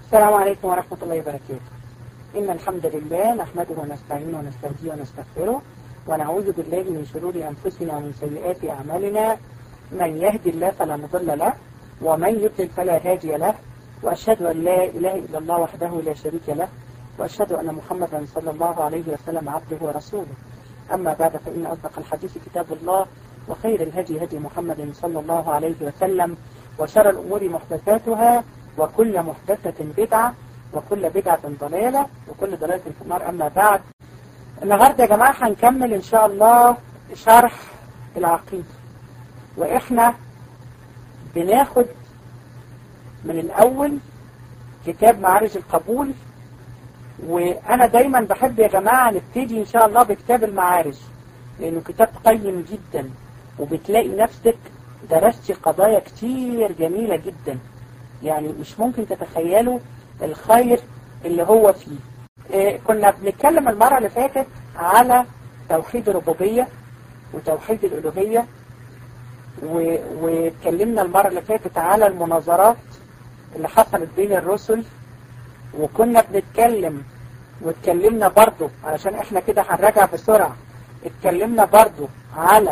السلام عليكم ورحمة الله وبركاته إن الحمد لله نحمده ونستعينه ونستهديه ونستغفره ونعوذ بالله من شرور أنفسنا ومن سيئات أعمالنا من يهدي الله فلا مضل له ومن يضلل فلا هادي له وأشهد أن لا إله إلا الله وحده لا شريك له وأشهد أن محمدا صلى الله عليه وسلم عبده ورسوله أما بعد فإن أصدق الحديث كتاب الله وخير الهدي هدي محمد صلى الله عليه وسلم وشر الأمور محدثاتها وكل محدثة بدعة وكل بدعة ضلالة وكل ضلالة في النار أما بعد النهاردة يا جماعة هنكمل إن شاء الله شرح العقيدة وإحنا بناخد من الأول كتاب معارج القبول وأنا دايما بحب يا جماعة نبتدي إن شاء الله بكتاب المعارج لأنه كتاب قيم جدا وبتلاقي نفسك درستي قضايا كتير جميلة جدا يعني مش ممكن تتخيلوا الخير اللي هو فيه إيه كنا بنتكلم المرة اللي فاتت على توحيد الربوبية وتوحيد الألوهية واتكلمنا المرة اللي فاتت على المناظرات اللي حصلت بين الرسل وكنا بنتكلم واتكلمنا برضو علشان احنا كده هنراجع بسرعة اتكلمنا برضو على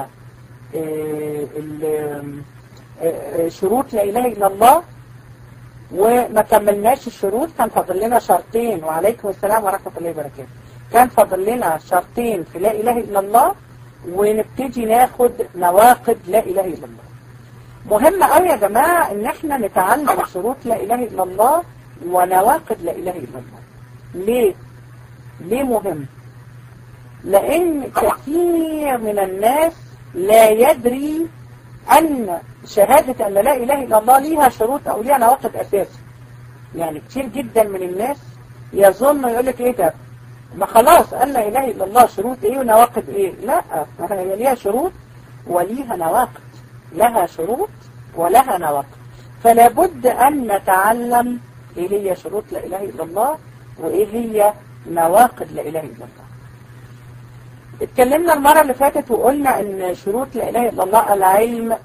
شروط لا إله إلا الله وما كملناش الشروط كان فاضل لنا شرطين وعليكم السلام ورحمة الله وبركاته كان فاضل لنا شرطين في لا إله إلا الله ونبتدي ناخد نواقض لا إله إلا الله مهم قوي يا جماعة ان احنا نتعلم شروط لا إله إلا الله ونواقض لا إله إلا الله ليه؟ ليه مهم؟ لأن كثير من الناس لا يدري أن شهادة أن لا إله إلا الله ليها شروط أو ليها نواقض أساسي يعني كتير جدا من الناس يظن يقول لك إيه ده ما خلاص قال لا إله إلا الله شروط إيه ونواقض إيه لا ما هي ليها شروط وليها نواقض لها شروط ولها نواقض فلا بد أن نتعلم إيه هي شروط لا إله إلا الله وإيه هي نواقض لا إله إلا الله اتكلمنا المرة اللي فاتت وقلنا ان شروط لا اله الا الله العلم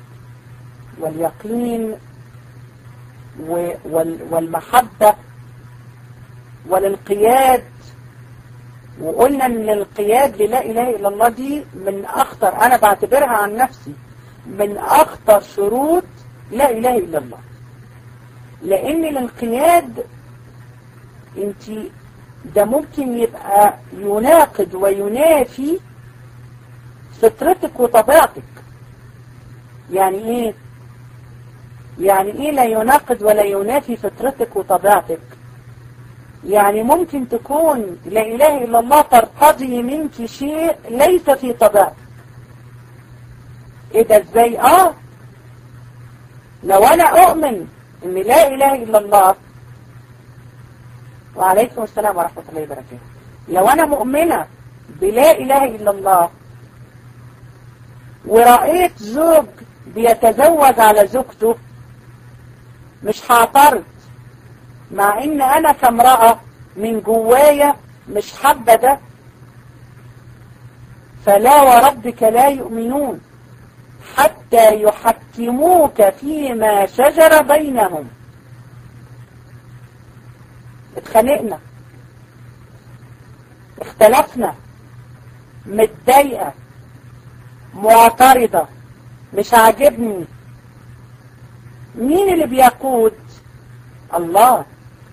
واليقين والمحبة والانقياد وقلنا ان الانقياد للا اله الا الله دي من اخطر انا بعتبرها عن نفسي من اخطر شروط لا اله الا الله لان الانقياد انت ده ممكن يبقى يناقض وينافي فطرتك وطبيعتك يعني ايه يعني ايه لا يناقض ولا ينافي فطرتك وطبيعتك يعني ممكن تكون لا اله الا الله ترتضي منك شيء ليس في طبيعتك ايه ده ازاي اه لو انا اؤمن ان لا اله الا الله وعليكم السلام ورحمة الله وبركاته لو أنا مؤمنة بلا إله إلا الله ورأيت زوج بيتزوج على زوجته مش هعترض مع إن أنا كامرأة من جوايا مش حابة ده فلا وربك لا يؤمنون حتى يحكموك فيما شجر بينهم اتخانقنا اختلفنا متضايقة معترضة مش عاجبني مين اللي بيقود الله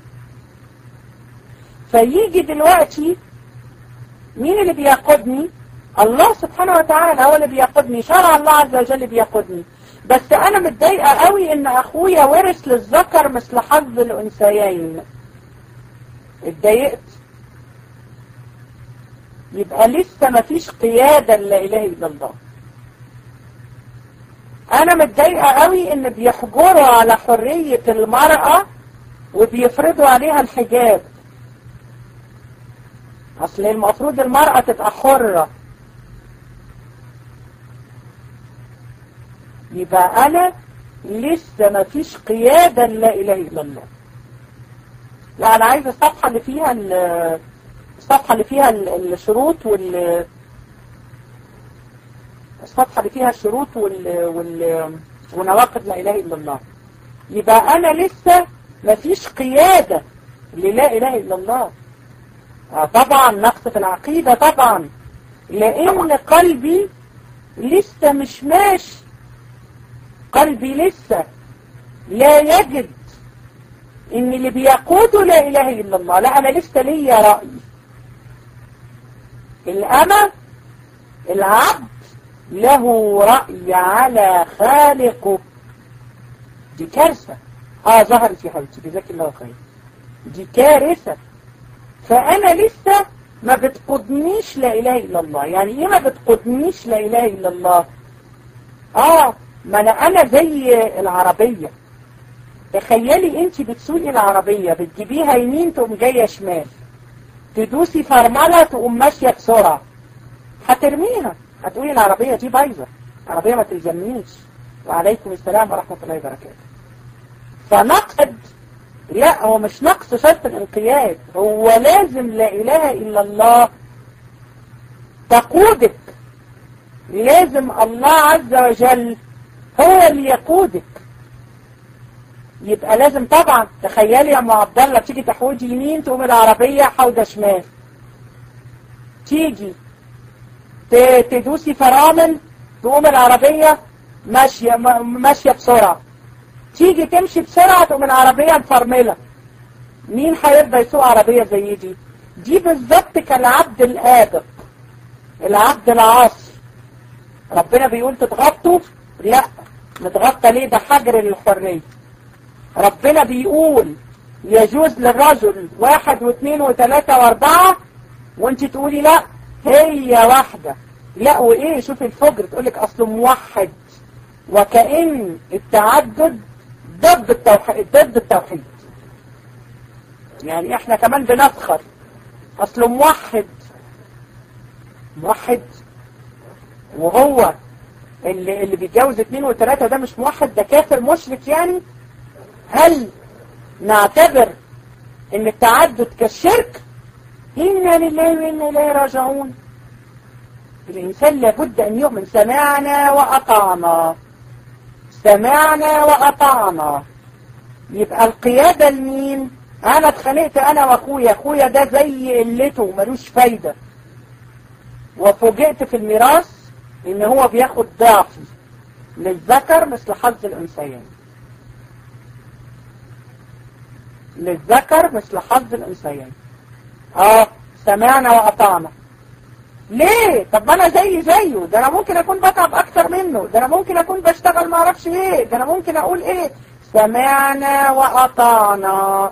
فيجي دلوقتي مين اللي بيقودني الله سبحانه وتعالى هو اللي بيقودني شرع الله عز وجل بيقودني بس انا متضايقة قوي ان اخويا ورث للذكر مثل حظ الانثيين اتضايقت يبقى لسه ما فيش قيادة لا إله إلا الله أنا متضايقة قوي إن بيحجروا على حرية المرأة وبيفرضوا عليها الحجاب أصل المفروض المرأة تبقى حرة يبقى أنا لسه ما فيش قيادة لا إله إلا الله لا أنا عايزة الصفحة اللي فيها الصفحة اللي فيها الشروط وال الصفحة اللي فيها الشروط وال... وال... ونواقض لا إله إلا الله يبقى أنا لسه مفيش قيادة للا إله إلا الله آه طبعا نقص في العقيدة طبعا لأن قلبي لسه مش ماشي قلبي لسه لا يجد ان اللي بيقوده لا اله الا الله لا انا لسه ليا رأي الأمة العبد له رأي على خالقه دي كارثة اه ظهرت يا حبيبتي جزاك الله خير دي كارثة فأنا لسه ما بتقودنيش لا إله إلا الله يعني إيه ما بتقودنيش لا إله إلا الله آه ما أنا أنا زي العربية تخيلي أنت بتسوقي العربية بتجيبيها يمين تقوم جاية شمال تدوسي فرملة تقوم ماشية بسرعة هترميها هتقولي العربية دي بايظة العربية ما تلزمنيش وعليكم السلام ورحمة الله وبركاته فنقد لا هو مش نقص شرط الانقياد هو لازم لا إله إلا الله تقودك لازم الله عز وجل هو اللي يقودك يبقى لازم طبعا تخيلي يا ام عبد الله تيجي تحوجي يمين تقوم العربية حوده شمال تيجي تدوسي فرامل تقوم العربية ماشية ماشية بسرعة تيجي تمشي بسرعة تقوم العربية مفرملة مين هيرضى يسوق عربية زي دي دي بالظبط كالعبد الآدق العبد العاصي ربنا بيقول تتغطوا لا نتغطى ليه ده حجر للحرية ربنا بيقول يجوز للرجل واحد واثنين وثلاثة واربعة وانت تقولي لا هي واحدة لا وايه شوف الفجر تقولك اصله موحد وكأن التعدد ضد التوحيد ضد التوحيد يعني احنا كمان بنفخر اصله موحد موحد وهو اللي, اللي بيتجوز اثنين وثلاثة ده مش موحد ده كافر مشرك يعني هل نعتبر ان التعدد كالشرك إنا لله وإنا إليه راجعون الإنسان لابد أن يؤمن سمعنا وأطعنا سمعنا وأطعنا يبقى القيادة لمين أنا اتخانقت أنا وأخويا أخويا ده زي قلته ملوش فايدة وفوجئت في الميراث إن هو بياخد ضعفي للذكر مثل حظ الأنثيين للذكر مثل حظ الأنثيين اه سمعنا وأطعنا ليه طب ما انا زي زيه ده انا ممكن اكون بتعب اكتر منه ده انا ممكن اكون بشتغل ما اعرفش ايه ده انا ممكن اقول ايه سمعنا وأطعنا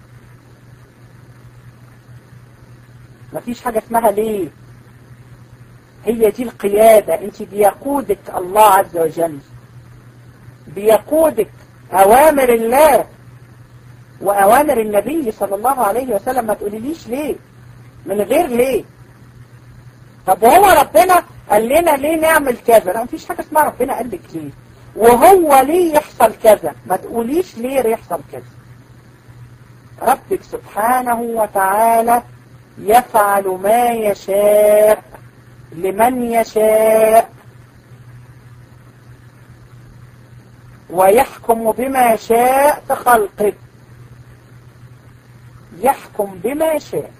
مفيش حاجة اسمها ليه هي دي القيادة انت بيقودك الله عز وجل بيقودك اوامر الله وأوامر النبي صلى الله عليه وسلم ما تقوليليش ليه من غير ليه طب وهو ربنا قال لنا ليه نعمل كذا لا مفيش حاجة اسمها ربنا قال لك ليه وهو ليه يحصل كذا ما تقوليش ليه يحصل كذا ربك سبحانه وتعالى يفعل ما يشاء لمن يشاء ويحكم بما شاء في خلقه يحكم بما شاء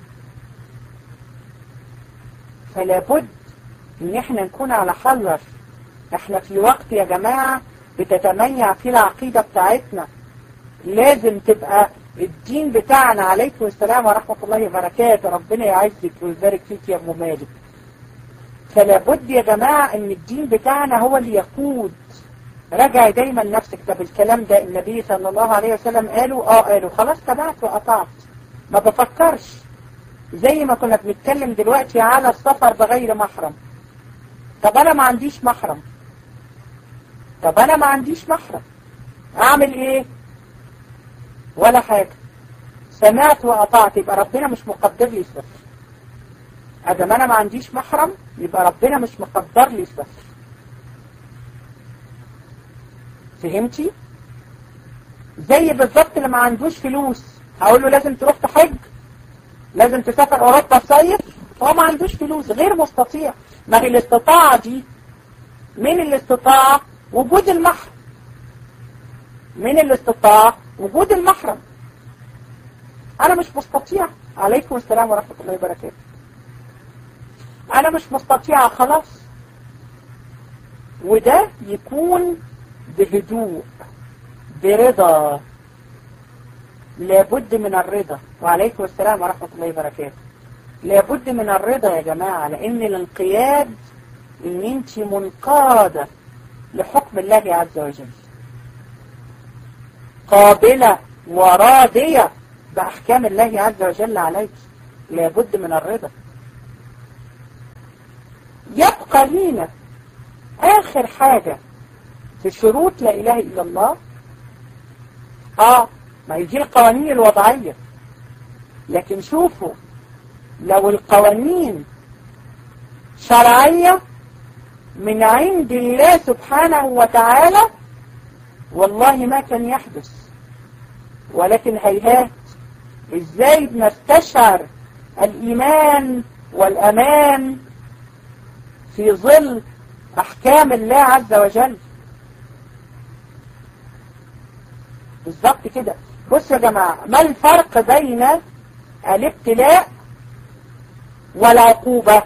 فلا بد ان احنا نكون على حذر احنا في وقت يا جماعة بتتميع فيه العقيدة بتاعتنا لازم تبقى الدين بتاعنا عليكم السلام ورحمة الله وبركاته ربنا يعزك ويبارك فيك يا ابو مالك فلا بد يا جماعة ان الدين بتاعنا هو اللي يقود راجع دايما نفسك طب الكلام ده النبي صلى الله عليه وسلم قالوا اه قالوا خلاص تبعت وقطعت ما بفكرش زي ما كنا بنتكلم دلوقتي على السفر بغير محرم طب انا ما عنديش محرم طب انا ما عنديش محرم اعمل ايه ولا حاجة سمعت وقطعت يبقى ربنا مش مقدر لي السفر ادام انا ما عنديش محرم يبقى ربنا مش مقدر لي السفر فهمتي زي بالظبط اللي ما عندوش فلوس هقول له لازم تروح تحج لازم تسافر اوروبا تصيف هو ما عندوش فلوس غير مستطيع ما هي الاستطاعة دي من الاستطاعة وجود المحرم من الاستطاعة وجود المحرم انا مش مستطيع عليكم السلام ورحمة الله وبركاته انا مش مستطيع خلاص وده يكون بهدوء برضا لابد من الرضا وعليكم السلام ورحمة الله وبركاته لابد من الرضا يا جماعة لان الانقياد ان انت منقادة لحكم الله عز وجل قابلة وراضية بأحكام الله عز وجل عليك لابد من الرضا يبقى لينا آخر حاجة في شروط لا إله إلا الله آه ما هي دي القوانين الوضعية لكن شوفوا لو القوانين شرعية من عند الله سبحانه وتعالى والله ما كان يحدث ولكن هيهات ازاي بنستشعر الايمان والامان في ظل احكام الله عز وجل بالظبط كده بصوا يا جماعة ما الفرق بين الابتلاء والعقوبة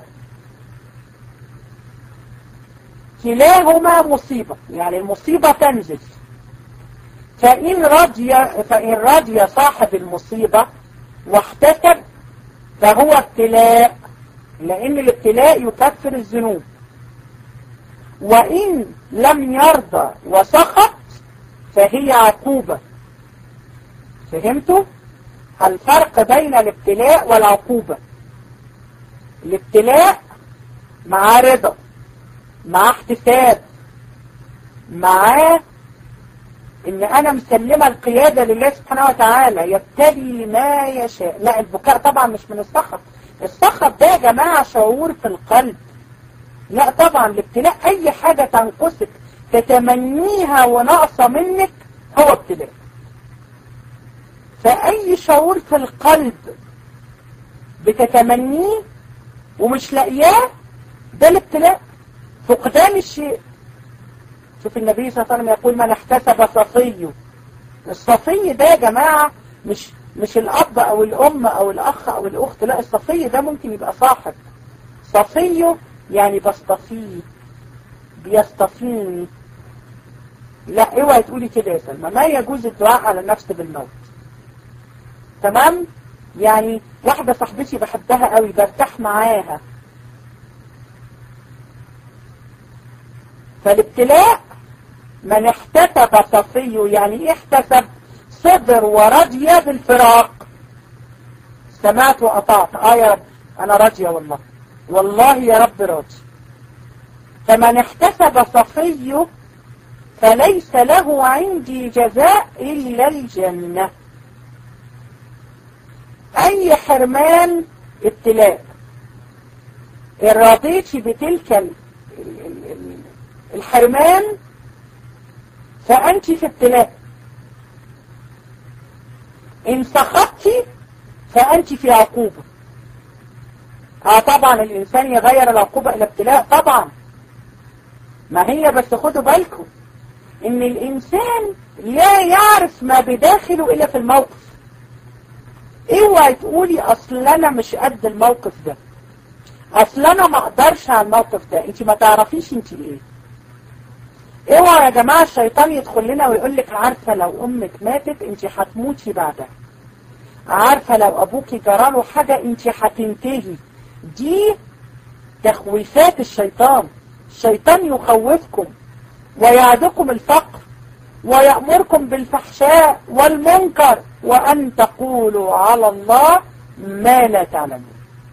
كلاهما مصيبة يعني المصيبة تنزل فإن رضي, فإن رضي صاحب المصيبة واحتسب فهو ابتلاء لأن الابتلاء يكفر الذنوب وإن لم يرضى وسخط فهي عقوبة فهمتوا؟ الفرق بين الابتلاء والعقوبة الابتلاء مع رضا مع احتساب معاه ان انا مسلمة القيادة لله سبحانه وتعالى يبتلي ما يشاء لا البكاء طبعا مش من السخط السخط ده يا جماعة شعور في القلب لا طبعا الابتلاء اي حاجة تنقصك تتمنيها وناقصة منك هو ابتلاء فاي شعور في القلب بتتمنيه ومش لاقياه ده الابتلاء فقدان الشيء شوف النبي صلى الله عليه وسلم يقول من احتسب صفيه الصفي ده يا جماعة مش مش الأب أو الأم أو الأخ أو الأخت لا الصفي ده ممكن يبقى صاحب صفيه يعني بصطفيه بيصطفيني لا اوعي تقولي كده يا سلمى ما يجوز الدعاء على النفس بالموت تمام يعني واحدة صاحبتي بحبها قوي برتاح معاها فالابتلاء من احتسب صفيه يعني ايه احتسب صبر ورضي بالفراق سمعت وأطعت اه يا رب انا راضية والله والله يا رب راضي فمن احتسب صفيه فليس له عندي جزاء إلا الجنة أي حرمان ابتلاء إن رضيت بتلك الحرمان فأنت في ابتلاء إن سخطت فأنت في عقوبة اه طبعا الإنسان يغير العقوبة إلى ابتلاء طبعا ما هي بس خدوا بالكم إن الإنسان لا يعرف ما بداخله إلا في الموقف اوعي تقولي أصل أنا مش قد الموقف ده أصل أنا ما أقدرش على الموقف ده أنت ما تعرفيش أنت إيه اوعى يا جماعة الشيطان يدخل لنا ويقول لك عارفة لو امك ماتت انت هتموتي بعدها عارفة لو ابوكي جراله حاجة انت هتنتهي دي تخويفات الشيطان الشيطان يخوفكم ويعدكم الفقر ويأمركم بالفحشاء والمنكر وأن تقولوا على الله ما لا تعلمون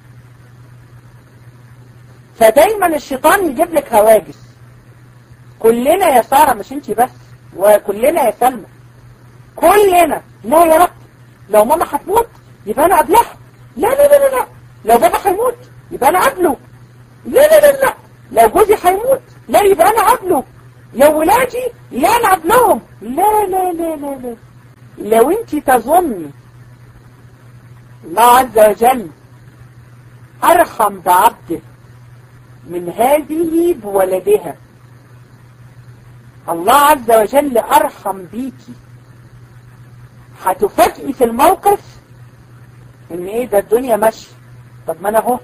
فدايما الشيطان يجيب لك هواجس كلنا يا سارة مش انت بس وكلنا يا سلمى كلنا لا يا رب لو ماما هتموت يبقى انا قبلها لا لا لا لا, لا. لو بابا هيموت يبقى انا قبله لا لا لا لا لو جوزي هيموت لا يبقى انا قبله لو ولادي لا انا قبلهم لا لا لا لا لا لو انت تظني الله عز وجل ارحم بعبده من هذه بولدها الله عز وجل أرحم بيكي هتفاجئي في الموقف ان ايه ده الدنيا ماشيه طب ما انا اهو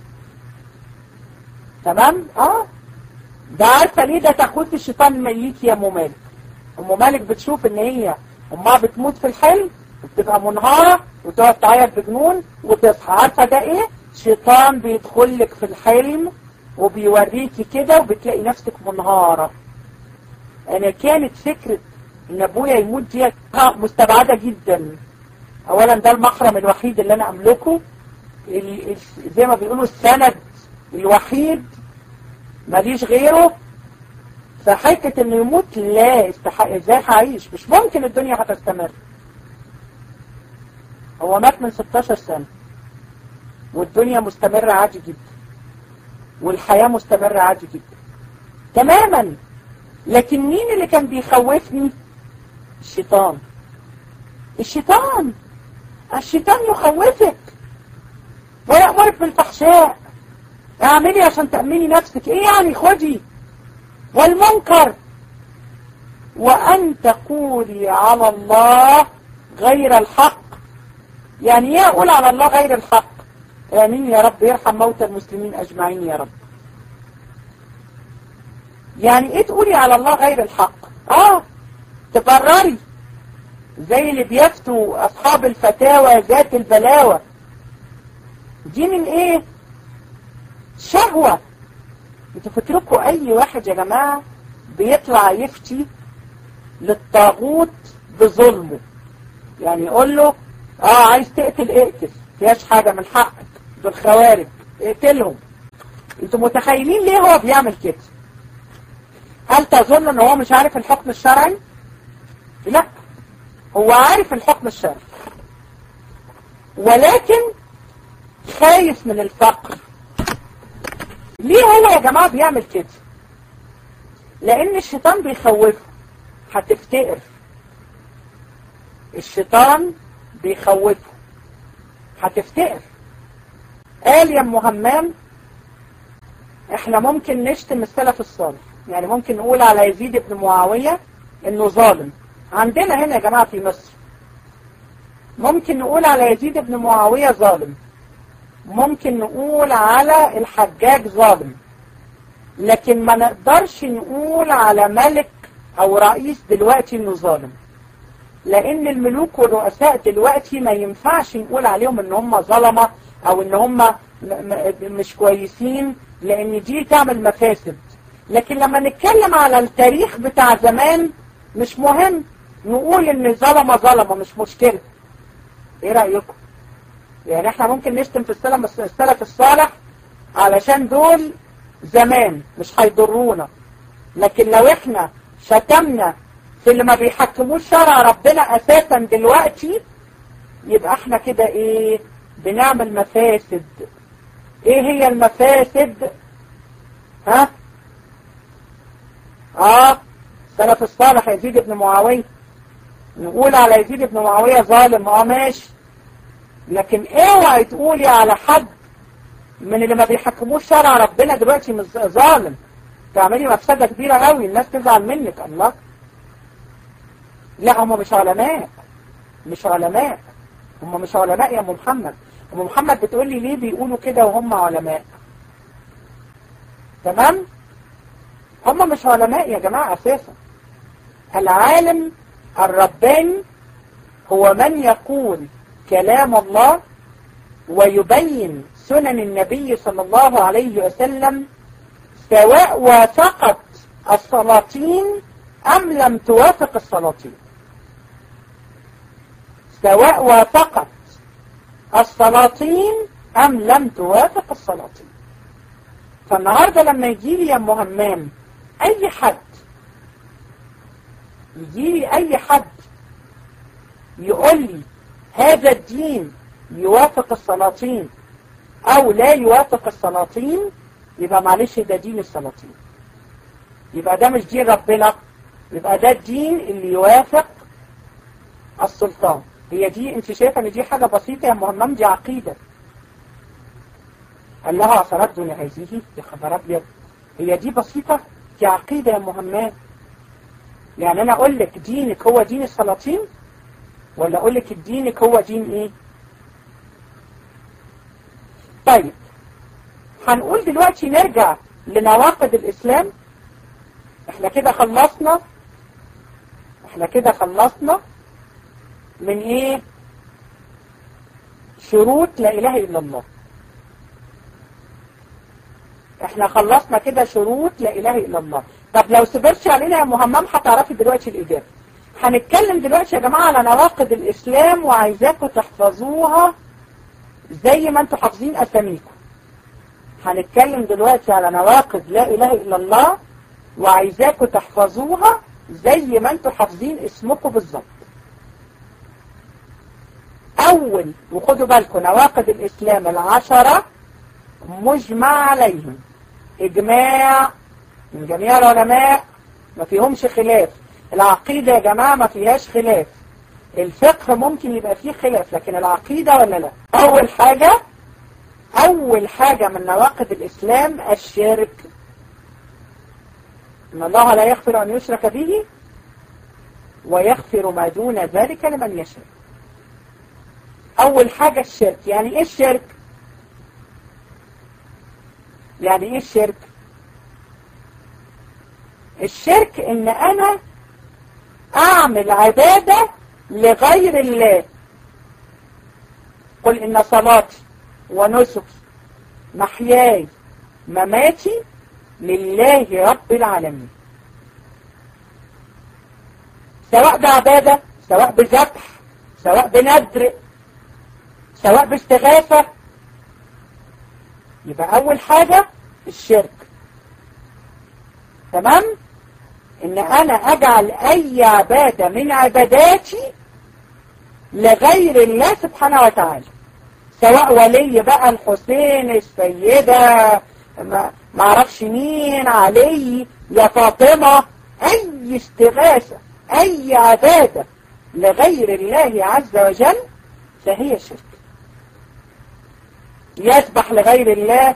تمام اه ده عارفه ليه ده تاخد الشيطان ميت يا ام مالك ام مالك بتشوف ان هي امها بتموت في الحلم وبتبقى منهاره وتقعد تعيط بجنون وتصحى عارفه ده ايه شيطان بيدخل لك في الحلم وبيوريكي كده وبتلاقي نفسك منهاره انا كانت فكره ان ابويا يموت دي مستبعده جدا اولا ده المحرم الوحيد اللي انا املكه زي ما بيقولوا السند الوحيد ماليش غيره فحكة انه يموت لا استحق ازاي هعيش مش ممكن الدنيا هتستمر هو مات من 16 سنة والدنيا مستمرة عادي جدا والحياة مستمرة عادي جدا تماما لكن مين اللي كان بيخوفني الشيطان الشيطان الشيطان يخوفك ويأمرك بالفحشاء اعملي عشان تأمني نفسك ايه يعني خدي والمنكر وأن تقولي على الله غير الحق يعني ايه أقول على الله غير الحق آمين يا رب يرحم موتى المسلمين أجمعين يا رب يعني ايه تقولي على الله غير الحق اه تبرري زي اللي بيفتوا أصحاب الفتاوى ذات البلاوة دي من ايه شهوة انتوا فكركوا اي واحد يا جماعة بيطلع يفتي للطاغوت بظلمه يعني يقول له اه عايز تقتل اقتل فيهاش حاجة من حقك دول خوارج اقتلهم انتوا متخيلين ليه هو بيعمل كده هل تظن ان هو مش عارف الحكم الشرعي لا هو عارف الحكم الشرعي ولكن خايف من الفقر ليه هو يا جماعة بيعمل كده لان الشيطان بيخوفه هتفتقر الشيطان بيخوفه هتفتقر قال يا ام همام احنا ممكن نشتم السلف الصالح يعني ممكن نقول على يزيد بن معاوية انه ظالم عندنا هنا يا جماعة في مصر ممكن نقول على يزيد بن معاوية ظالم ممكن نقول على الحجاج ظالم لكن ما نقدرش نقول على ملك او رئيس دلوقتي انه ظالم لان الملوك والرؤساء دلوقتي ما ينفعش نقول عليهم ان هم ظلمة او ان هم مش كويسين لان دي تعمل مفاسد لكن لما نتكلم على التاريخ بتاع زمان مش مهم نقول ان ظلمة ظلمة مش مشكلة ايه رأيكم يعني احنا ممكن نشتم في السلف السلف الصالح علشان دول زمان مش هيضرونا لكن لو احنا شتمنا في اللي ما بيحكموش شرع ربنا اساسا دلوقتي يبقى احنا كده ايه بنعمل مفاسد ايه هي المفاسد ها اه سلف الصالح يزيد بن معاوية نقول على يزيد بن معاوية ظالم اه ماشي لكن اوعي تقولي على حد من اللي ما بيحكموش شرع ربنا دلوقتي مش ظالم تعملي مفسدة كبيرة قوي الناس تزعل منك الله لا هم مش علماء مش علماء هم مش علماء يا ام محمد ام محمد بتقول لي ليه بيقولوا كده وهم علماء تمام هم مش علماء يا جماعة اساسا العالم الرباني هو من يقول كلام الله ويبين سنن النبي صلى الله عليه وسلم سواء وافقت السلاطين أم لم توافق السلاطين سواء وافقت السلاطين أم لم توافق السلاطين فالنهاردة لما يجي لي يا ام همام أي حد يجي لي أي حد يقول لي هذا الدين يوافق السلاطين او لا يوافق السلاطين يبقى معلش ده دين السلاطين يبقى ده مش دين ربنا يبقى ده الدين اللي يوافق السلطان هي دي انت شايفه ان دي حاجة بسيطة يا مهمم دي عقيدة قال لها أصردني هذه يا خبر أبيض هي دي بسيطة دي عقيدة يا مهمام يعني انا اقول لك دينك هو دين السلاطين ولا اقول لك دينك هو دين ايه طيب هنقول دلوقتي نرجع لنواقض الاسلام احنا كده خلصنا احنا كده خلصنا من ايه شروط لا اله الا الله احنا خلصنا كده شروط لا اله الا الله طب لو سبرتش علينا يا مهمم هتعرفي دلوقتي الاجابه هنتكلم دلوقتي يا جماعه على نواقض الاسلام وعايزاكم تحفظوها زي ما انتوا حافظين اساميكم هنتكلم دلوقتي على نواقض لا اله الا الله وعايزاكم تحفظوها زي ما انتوا حافظين اسمكم بالظبط اول وخدوا بالكم نواقض الاسلام العشرة مجمع عليهم اجماع من جميع العلماء ما فيهمش خلاف العقيدة يا جماعة ما فيهاش خلاف الفقه ممكن يبقى فيه خلاف لكن العقيدة ولا لا اول حاجة اول حاجة من نواقض الاسلام الشرك ان الله لا يغفر ان يشرك به ويغفر ما دون ذلك لمن يشاء اول حاجة الشرك يعني ايه الشرك يعني ايه الشرك الشرك ان انا اعمل عبادة لغير الله قل ان صلاتي ونسكي محياي مماتي لله رب العالمين سواء بعبادة سواء بذبح سواء بنذر سواء باستغاثة يبقى أول حاجة الشرك تمام إن أنا أجعل أي عبادة من عباداتي لغير الله سبحانه وتعالى سواء ولي بقى الحسين السيدة ما معرفش مين علي يا فاطمة أي استغاثة أي عبادة لغير الله عز وجل فهي شرك يسبح لغير الله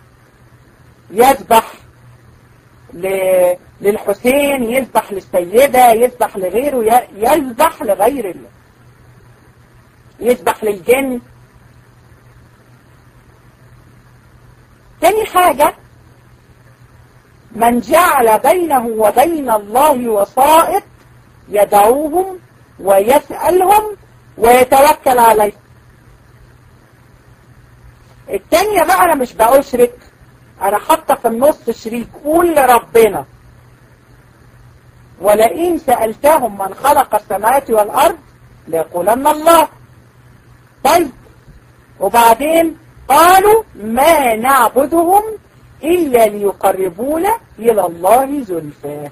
يسبح ل... للحسين يسبح للسيدة يسبح لغيره يسبح لغير الله يسبح للجن تاني حاجة من جعل بينه وبين الله وسائط يدعوهم ويسألهم ويتوكل عليهم التانية بقى انا مش بأشرك انا حاطة في النص شريك قول لربنا ولئن سألتهم من خلق السماوات والأرض ليقولن الله طيب وبعدين قالوا ما نعبدهم إلا ليقربونا إلى الله زلفى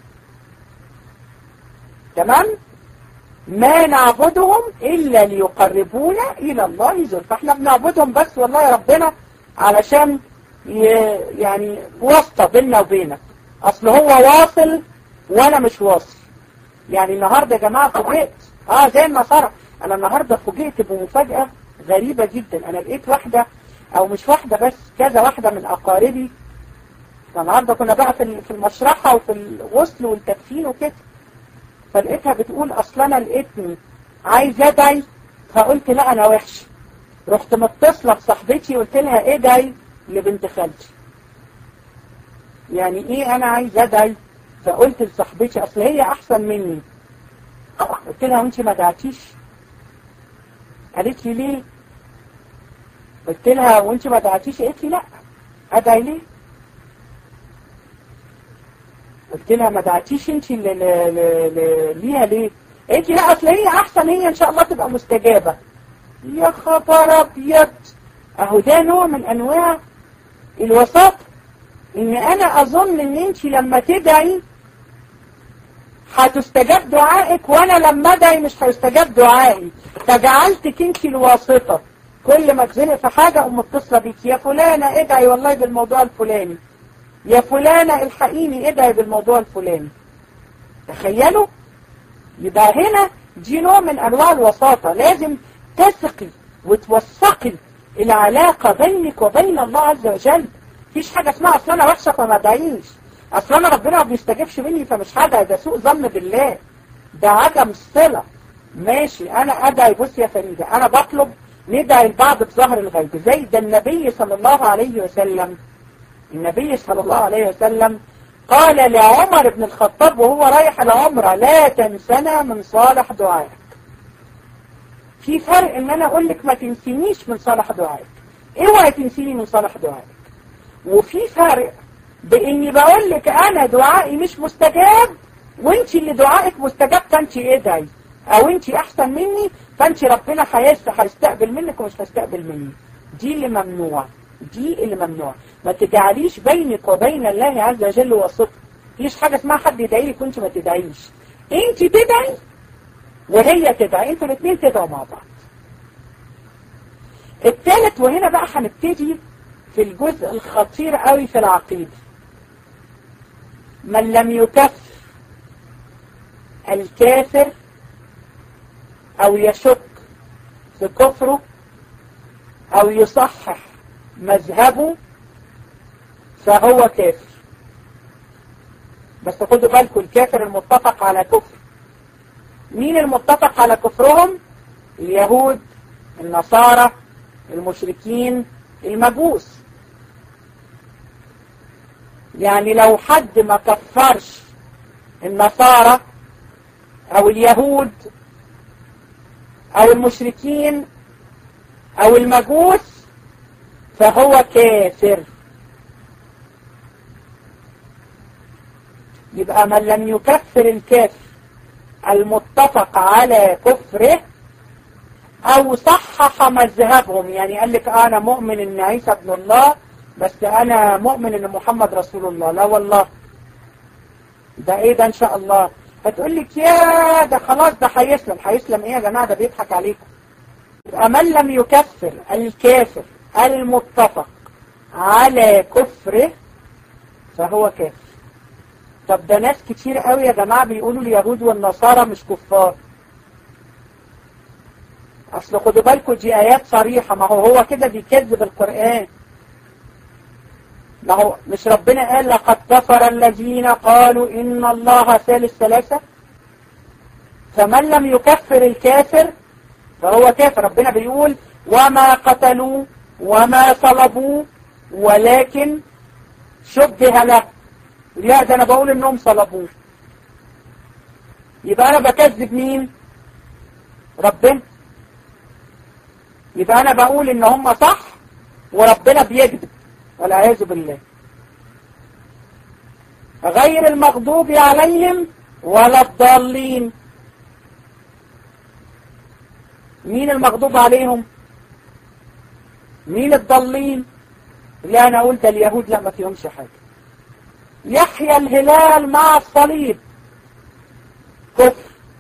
تمام ما نعبدهم إلا ليقربونا إلى الله زلفى احنا بنعبدهم بس والله يا ربنا علشان يعني واسطة بيننا وبينك أصل هو واصل وأنا مش واصل يعني النهاردة يا جماعة فوجئت اه زي النصارى أنا النهاردة فوجئت بمفاجأة غريبة جدا أنا لقيت واحدة أو مش واحدة بس كذا واحدة من أقاربي النهاردة كنا بقى في في المشرحة وفي الغسل والتدفين وكده فلقيتها بتقول أصل أنا لقيتني عايز أدعي فقلت لا أنا وحش رحت متصلة بصاحبتي وقلت لها ادعي لبنت خالتي يعني ايه انا عايز ادعي فقلت لصاحبتي اصل هي احسن مني قلت لها وانت ما دعتيش قالت لي ليه قلت لها وانت ما دعتيش قالت لي لا ادعي ليه قلت لها ما دعتيش انت ليها ليه قالت لي لا اصل هي احسن هي ان شاء الله تبقى مستجابة يا خبر ابيض اهو ده نوع من انواع الوساطة ان انا اظن ان انت لما تدعي هتستجاب دعائك وانا لما ادعي مش هيستجاب دعائي فجعلتك انت الواسطة كل ما تزنق في حاجة ام متصلة بيك يا فلانة ادعي والله بالموضوع الفلاني يا فلانة الحقيني ادعي بالموضوع الفلاني تخيلوا يبقى هنا دي نوع من انواع الوساطة لازم تثقي وتوثقي العلاقة بينك وبين الله عز وجل مفيش حاجة اسمها اصل انا وحشة فما ادعيش اصل انا ربنا ما بيستجيبش مني فمش هدعي ده سوء ظن بالله ده عدم صلة ماشي انا ادعي بص يا فريدة انا بطلب ندعي البعض بظهر الغيب زي ده النبي صلى الله عليه وسلم النبي صلى الله عليه وسلم قال لعمر بن الخطاب وهو رايح العمرة لا تنسنا من صالح دعائك في فرق ان انا اقول لك ما تنسينيش من صالح دعائك اوعي تنسيني من صالح دعائك وفي فرق باني بقول لك انا دعائي مش مستجاب وانت اللي دعائك مستجاب فانت ادعي او انت احسن مني فانت ربنا هيستقبل منك ومش هيستقبل مني دي اللي ممنوع دي اللي ممنوع ما تجعليش بينك وبين الله عز وجل وسط مفيش حاجة اسمها حد يدعي لك وانت ما تدعيش انت تدعي وهي تدعي انتوا الاثنين تدعوا مع بعض الثالث وهنا بقى هنبتدي في الجزء الخطير قوي في العقيدة من لم يكفر الكافر او يشك في كفره او يصحح مذهبه فهو كافر بس خدوا بالكم الكافر المتفق على كفر مين المتفق على كفرهم اليهود النصارى المشركين المجوس يعني لو حد ما كفرش النصارى او اليهود او المشركين او المجوس فهو كافر يبقى من لم يكفر الكافر المتفق على كفره او صحح مذهبهم يعني قال لك انا مؤمن ان عيسى ابن الله بس انا مؤمن ان محمد رسول الله لا والله ده ايه ده ان شاء الله فتقول لك يا ده خلاص ده هيسلم هيسلم ايه يا جماعه ده بيضحك عليكم يبقى من لم يكفر الكافر المتفق على كفره فهو كافر طب ده ناس كتير قوي يا جماعة بيقولوا اليهود والنصارى مش كفار اصل خدوا بالكم دي ايات صريحة ما هو هو كده بيكذب القرآن ما هو مش ربنا قال لقد كفر الذين قالوا ان الله ثالث ثلاثة فمن لم يكفر الكافر فهو كافر ربنا بيقول وما قتلوا وما صلبوا ولكن شبه له لا ده انا بقول انهم صلبوه يبقى انا بكذب مين ربنا يبقى انا بقول ان هم صح وربنا بيكذب والعياذ بالله غير المغضوب عليهم ولا الضالين مين المغضوب عليهم مين الضالين لا انا قلت اليهود لا ما فيهمش حاجه يحيى الهلال مع الصليب كفر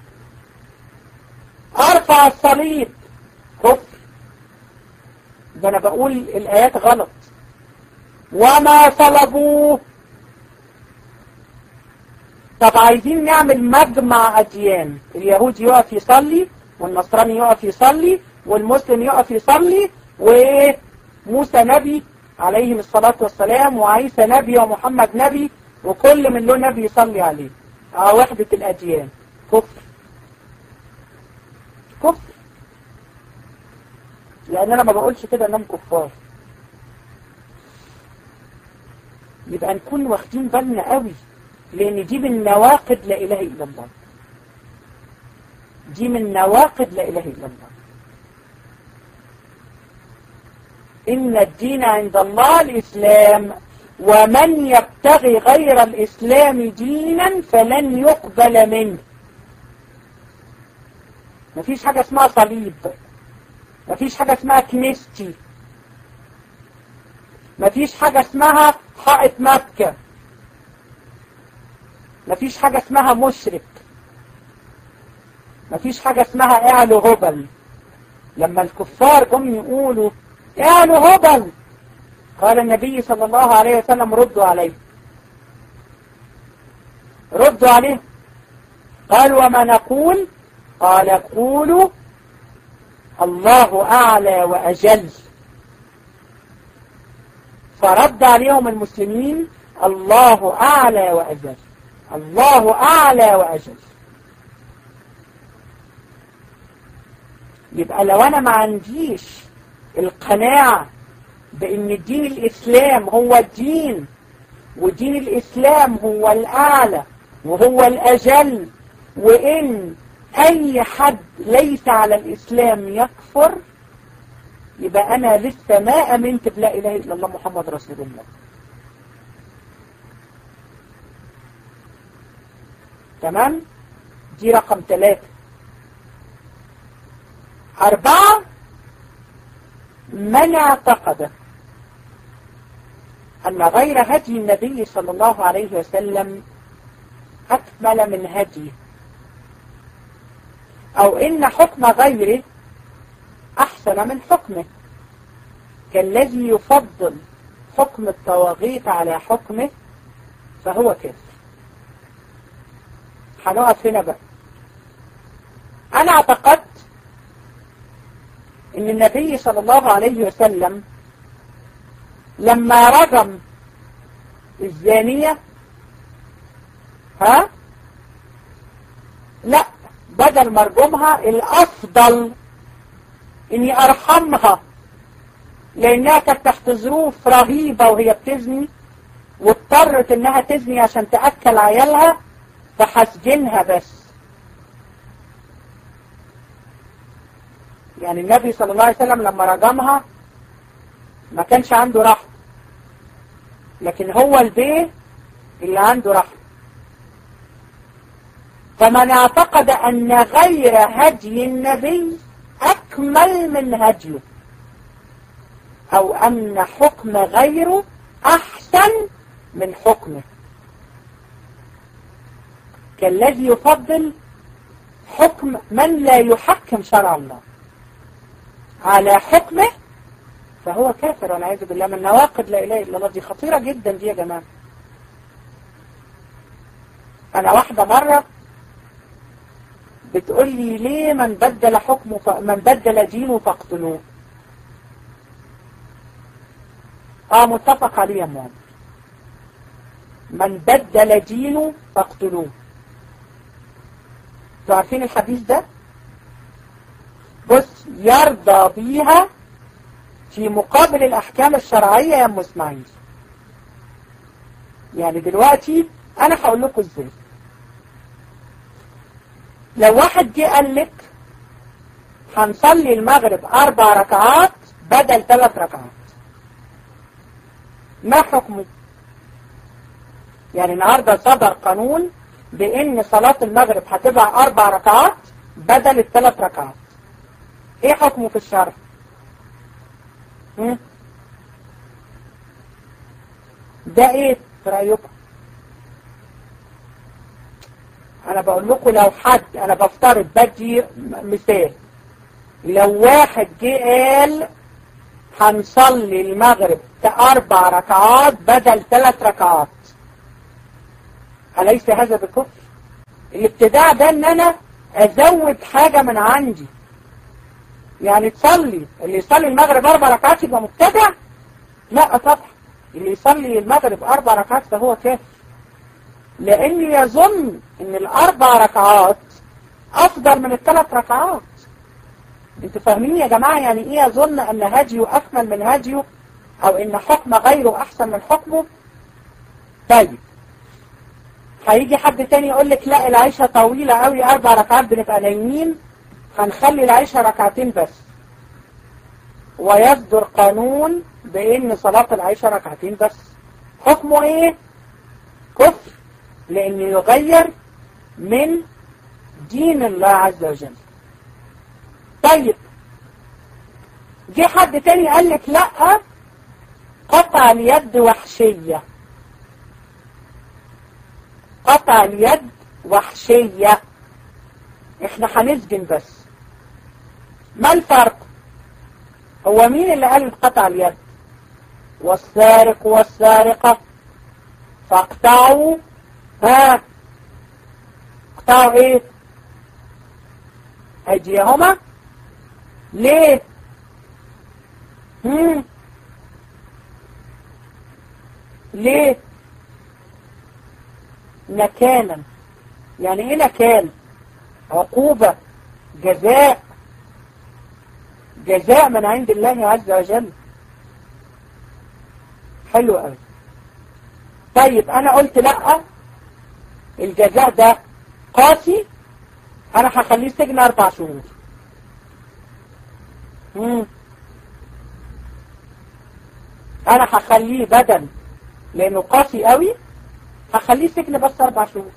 ارفع الصليب كفر ده انا بقول الايات غلط وما صلبوه طب عايزين نعمل مجمع اديان اليهود يقف يصلي والنصراني يقف يصلي والمسلم يقف يصلي وموسى نبي عليهم الصلاة والسلام وعيسى نبي ومحمد نبي وكل من له نبي يصلي عليه اه وحدة الأديان كفر كفر لأن أنا ما بقولش كده أنهم كفار يبقى نكون واخدين بالنا قوي لأن دي من نواقد لا إله إلا الله دي من نواقد لا إله إلا الله إن الدين عند الله الإسلام ومن يبتغي غير الإسلام دينا فلن يقبل منه مفيش حاجة اسمها صليب مفيش حاجة اسمها كنيستي مفيش حاجة اسمها حائط مكة مفيش حاجة اسمها مشرك مفيش حاجة اسمها اعلو هبل لما الكفار جم يقولوا اعلو هبل قال النبي صلى الله عليه وسلم ردوا عليه ردوا عليه قال وما نقول قال قولوا الله أعلى وأجل فرد عليهم المسلمين الله أعلى وأجل الله أعلى وأجل يبقى لو أنا ما عنديش القناعة بأن دين الإسلام هو الدين ودين الإسلام هو الأعلى وهو الأجل وإن أي حد ليس على الإسلام يكفر يبقى أنا لسه ما أمنت بلا إله إلا الله محمد رسول الله تمام دي رقم ثلاثة أربعة من اعتقد أن غير هدي النبي صلى الله عليه وسلم أكمل من هديه أو إن حكم غيره أحسن من حكمه كالذي يفضل حكم الطواغيت على حكمه فهو كافر هنقف هنا بقى أنا اعتقدت إن النبي صلى الله عليه وسلم لما رجم الزانية ها لا بدل مرجمها الأفضل إني أرحمها لأنها كانت تحت ظروف رهيبة وهي بتزني واضطرت إنها تزني عشان تأكل عيالها فحسجنها بس يعني النبي صلى الله عليه وسلم لما رجمها ما كانش عنده رحمة لكن هو البيه اللي عنده رحمة فمن اعتقد أن غير هدي النبي أكمل من هديه أو أن حكم غيره أحسن من حكمه كالذي يفضل حكم من لا يحكم شرع الله على حكمه فهو كافر والعياذ بالله من نواقض لا إله إلا الله دي خطيرة جدا دي يا جماعة أنا واحدة مرة بتقول لي ليه من بدل حكمه ف... من بدل دينه فاقتلوه اه متفق عليه يا ماما من بدل دينه فاقتلوه انتوا عارفين الحديث ده بص يرضى بيها في مقابل الأحكام الشرعية يا أم إسماعيل يعني دلوقتي أنا هقول لكم إزاي لو واحد جه قال لك هنصلي المغرب أربع ركعات بدل ثلاث ركعات ما حكمه؟ يعني النهارده صدر قانون بإن صلاة المغرب هتبقى أربع ركعات بدل الثلاث ركعات إيه حكمه في الشرع؟ ده ايه في رأيكم انا بقول لكم لو حد انا بفترض بدي مثال لو واحد جه قال هنصلي المغرب اربع ركعات بدل ثلاث ركعات أليس هذا بكفر الابتداع ده ان انا ازود حاجة من عندي يعني تصلي اللي يصلي المغرب اربع ركعات يبقى مبتدع لا طبعا اللي يصلي المغرب اربع ركعات فهو كافر لان يظن ان الاربع ركعات افضل من الثلاث ركعات انتوا فاهمين يا جماعة يعني ايه يظن ان هديه اكمل من هديه او ان حكم غيره احسن من حكمه طيب هيجي حد تاني يقول لك لا العيشة طويلة قوي اربع ركعات بنبقى نايمين هنخلي العيشة ركعتين بس ويصدر قانون بان صلاة العيشة ركعتين بس حكمه ايه كفر لانه يغير من دين الله عز وجل طيب جه حد تاني قال لك لا قطع اليد وحشية قطع اليد وحشية احنا هنسجن بس ما الفرق هو مين اللي قال قطع اليد والسارق والسارقة فاقطعوا ها اقطعوا ايه ايديهما ليه هم ليه نكالا يعني ايه نكال عقوبة جزاء جزاء من عند الله عز وجل حلو قوي طيب انا قلت لا الجزاء ده قاسي انا هخليه سجن اربع شهور مم. انا هخليه بدل لانه قاسي قوي هخليه سجن بس اربع شهور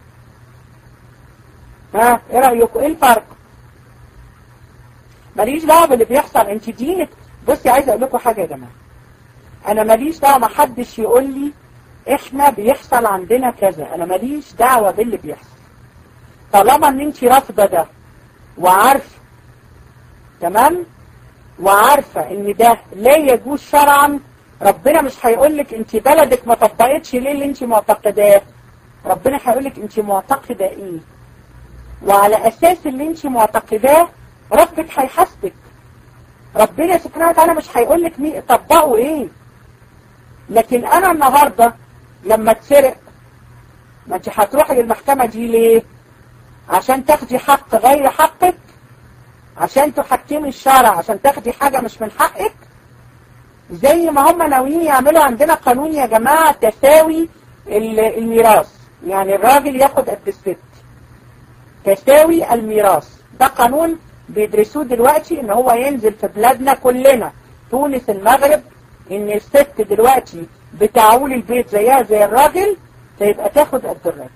ها ايه رايكم ايه الفرق ماليش دعوه باللي بيحصل انت دينك بصي عايزه اقول لكم حاجه يا جماعه انا ماليش دعوه ما حدش يقول لي احنا بيحصل عندنا كذا انا ماليش دعوه باللي بيحصل طالما ان انت رافضه ده وعارفه تمام وعارفه ان ده لا يجوز شرعا ربنا مش هيقول لك انت بلدك ما طبقتش ليه اللي انت معتقداه ربنا هيقول لك انت معتقده ايه وعلى اساس اللي انت معتقداه ربك هيحاسبك ربنا سبحانه وتعالى مش هيقول لك مي... طبقوا ايه لكن انا النهارده لما اتسرق ما انت هتروحي للمحكمه دي ليه عشان تاخدي حق غير حقك عشان تحكمي الشرع عشان تاخدي حاجه مش من حقك زي ما هم ناويين يعملوا عندنا قانون يا جماعه تساوي الميراث يعني الراجل ياخد قد الست تساوي الميراث ده قانون بيدرسوه دلوقتي ان هو ينزل في بلادنا كلنا تونس المغرب ان الست دلوقتي بتعول البيت زيها زي الراجل فيبقى تاخد قد الراجل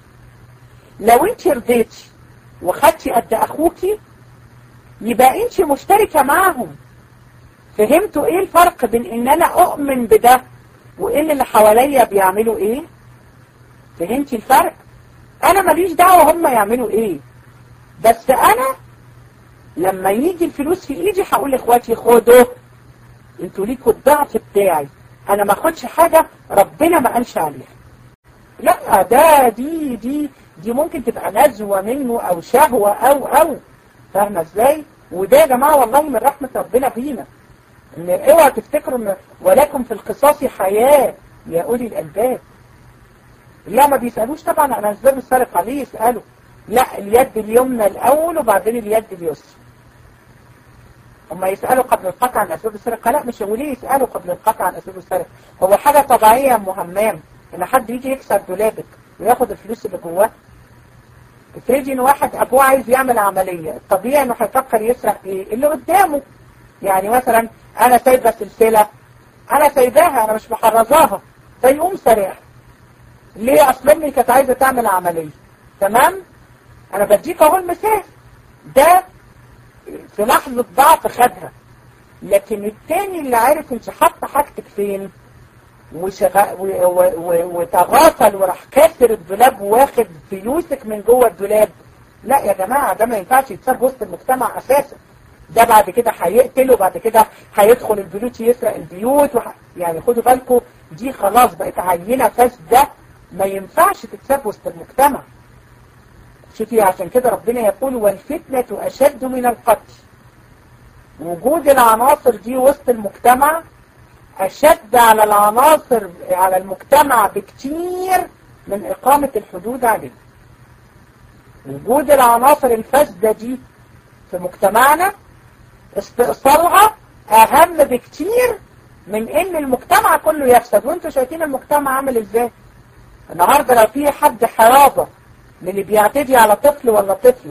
لو انت رضيتي وخدتي قد اخوكي يبقى انت مشتركة معهم فهمتوا ايه الفرق بين ان انا اؤمن بده وان اللي حواليا بيعملوا ايه فهمتي الفرق انا ماليش دعوة هم يعملوا ايه بس انا لما يجي الفلوس في ايدي هقول لاخواتي خدوا انتوا ليكوا الضعف بتاعي انا ما اخدش حاجة ربنا ما قالش عليها لا ده دي دي دي ممكن تبقى نزوة منه او شهوة او او فاهمة ازاي وده يا جماعة والله من رحمة ربنا فينا ان اوعى تفتكروا ان ولكم في القصاص حياة يا اولي الالباب لا ما بيسألوش طبعا عن اسباب السرقة ليه يسألوا لا اليد اليمنى الاول وبعدين اليد اليسرى هم يسألوا قبل القطع عن أسباب السرقة لا مش وليه يسألوا قبل القطع عن أسباب السرقة هو حاجة طبيعية يا مهمام إن حد يجي يكسر دولابك وياخد الفلوس اللي جواه افرضي إن واحد أبوه عايز يعمل عملية الطبيعي إنه هيفكر يسرق إيه اللي قدامه يعني مثلا أنا سايبة سلسلة أنا سايباها أنا مش محرزاها فيقوم سرقها ليه أصل أمي كانت عايزة تعمل عملية تمام أنا بديك أهو المثال ده في لحظة ضعف خدها لكن التاني اللي عارف انت حاطه حاجتك فين وشغ... و... و... و... وتغافل وراح كاسر الدولاب واخد فلوسك من جوه الدولاب لا يا جماعة ده ما ينفعش يتصاب وسط المجتمع اساسا ده بعد كده هيقتل وبعد كده هيدخل البيوت يسرق البيوت وح... يعني خدوا بالكم دي خلاص بقت عينة فاسدة ما ينفعش تتساب وسط المجتمع شوفي عشان كده ربنا يقول والفتنة أشد من القتل وجود العناصر دي وسط المجتمع أشد على العناصر على المجتمع بكتير من إقامة الحدود عليه وجود العناصر الفاسدة دي في مجتمعنا استئصالها أهم بكتير من إن المجتمع كله يفسد وانتوا شايفين المجتمع عامل إزاي النهاردة لو في حد حرابة من اللي بيعتدي على طفل ولا طفلة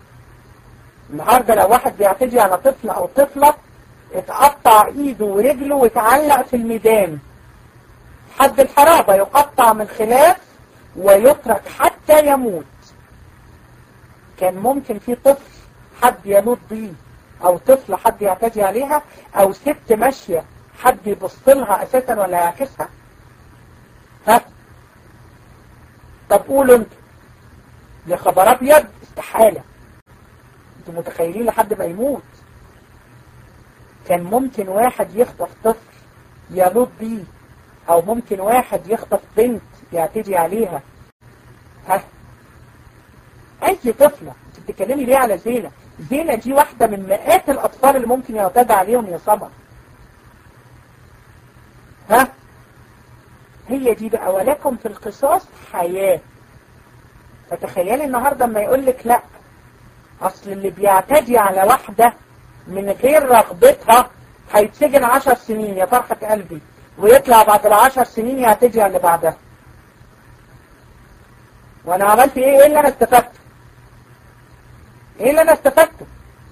النهاردة لو واحد بيعتدي على طفل او طفلة اتقطع ايده ورجله واتعلق في الميدان حد الحرابة يقطع من خلاف ويترك حتى يموت كان ممكن في طفل حد يموت بيه او طفلة حد يعتدي عليها او ست ماشية حد يبص لها اساسا ولا يعكسها ها طب قولوا انتوا يا خبر ابيض استحالة انتوا متخيلين لحد ما يموت كان ممكن واحد يخطف طفل يلوط بيه او ممكن واحد يخطف بنت يعتدي عليها ها اي طفلة انت بتتكلمي ليه على زينة زينة دي واحدة من مئات الاطفال اللي ممكن يعتدى عليهم يا صبر ها هي دي بقى ولكم في القصاص حياة فتخيلي النهاردة ما يقول لك لا اصل اللي بيعتدي على واحدة من غير رغبتها هيتسجن عشر سنين يا فرحة قلبي ويطلع بعد العشر سنين يعتدي على اللي بعدها وانا عملت ايه ايه اللي انا استفدته ايه اللي انا استفدته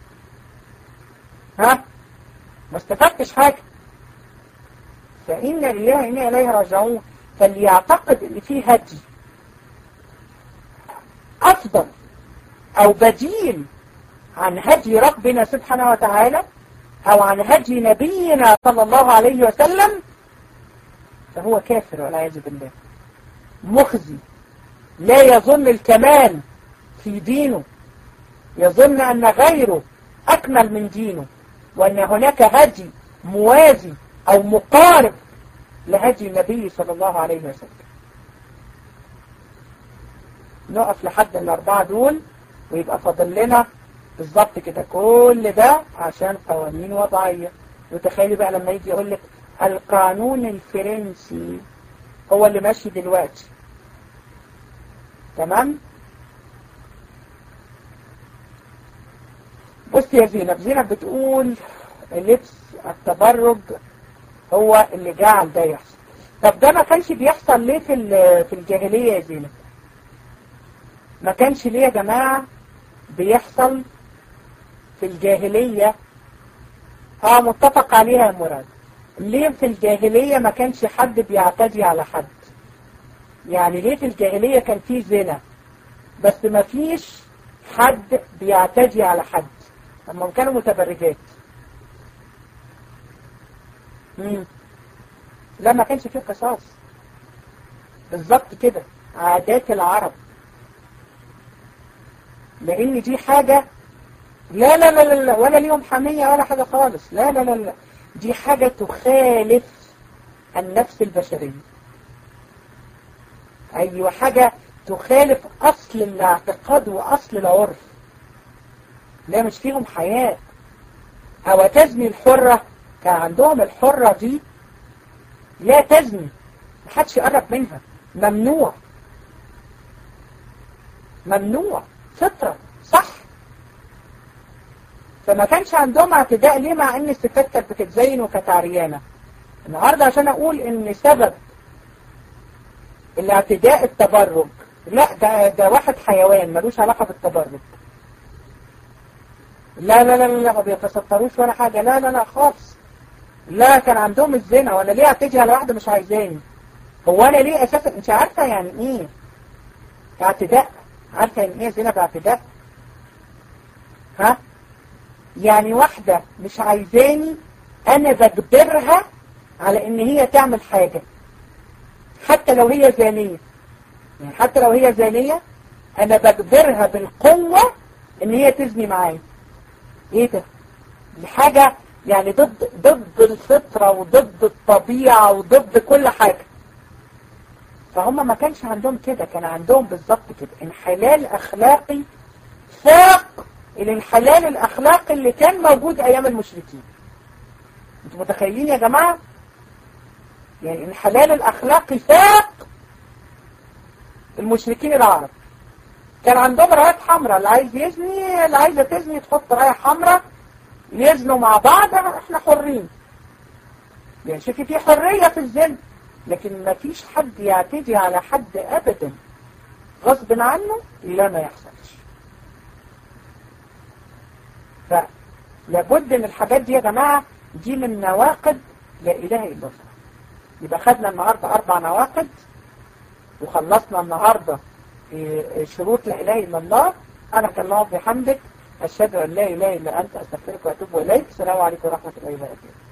ها ما استفدتش حاجة فإن لله إن إليه راجعون فاللي يعتقد ان فيه هدي أفضل أو بديل عن هدي ربنا سبحانه وتعالى أو عن هدي نبينا صلى الله عليه وسلم فهو كافر والعياذ بالله مخزي لا يظن الكمال في دينه يظن أن غيره أكمل من دينه وأن هناك هدي موازي أو مقارب لهدي النبي صلى الله عليه وسلم نقف لحد الأربعة دول ويبقى فاضل لنا بالظبط كده كل ده عشان قوانين وضعية وتخيلي بقى لما يجي يقول لك القانون الفرنسي هو اللي ماشي دلوقتي تمام بص يا زينب زينب بتقول لبس التبرج هو اللي جعل ده يحصل طب ده ما كانش بيحصل ليه في في الجاهلية يا زينب ما كانش ليه يا جماعة بيحصل في الجاهلية اه متفق عليها يا مراد ليه في الجاهلية ما كانش حد بيعتدي على حد يعني ليه في الجاهلية كان في زنا بس ما فيش حد بيعتدي على حد اما كانوا متبرجات مم. لا ما كانش فيه قصاص بالظبط كده عادات العرب لان دي حاجة لا لا لا لا ولا ليهم حمية ولا حاجة خالص لا لا لا لا دي حاجة تخالف النفس البشرية أيوة حاجة تخالف أصل الاعتقاد وأصل العرف لا مش فيهم حياة أو تزني الحرة كان عندهم الحرة دي لا تزني محدش يقرب منها ممنوع ممنوع فطرة صح فما كانش عندهم اعتداء ليه مع ان الستات كانت بتتزين وكانت عريانة النهاردة عشان اقول ان سبب الاعتداء التبرج لا ده, ده واحد حيوان ملوش علاقة بالتبرج لا لا لا لا ما بيتستروش ولا حاجة لا لا لا خالص لا كان عندهم الزنا ولا ليه اعتدي على واحدة مش عايزاني هو انا ليه اساسا انت عارفة يعني ايه اعتداء عارفة يعني ايه زنا باعتداء ها يعني واحدة مش عايزاني انا بجبرها على ان هي تعمل حاجة حتى لو هي زانية يعني حتى لو هي زانية انا بجبرها بالقوة ان هي تزني معايا ايه ده دي حاجة يعني ضد ضد الفطرة وضد الطبيعة وضد كل حاجة فهم ما كانش عندهم كده كان عندهم بالظبط كده انحلال اخلاقي فاق الانحلال الاخلاقي اللي كان موجود ايام المشركين انتوا متخيلين يا جماعة يعني الانحلال الاخلاقي فاق المشركين العرب كان عندهم رايات حمراء اللي عايز يزني اللي عايزة تزني تحط راية حمراء يزنوا مع بعض احنا حرين يعني شوفي في حرية في الزن لكن ما فيش حد يعتدي على حد ابدا غصب عنه لا ما يحصلش فلابد ان الحاجات دي يا جماعة دي من نواقد لا اله الا الله يبقى خدنا النهاردة اربع نواقد وخلصنا النهاردة شروط لا اله الا الله انا كالله بحمدك اشهد ان لا اله الا انت استغفرك واتوب اليك السلام عليكم ورحمة الله وبركاته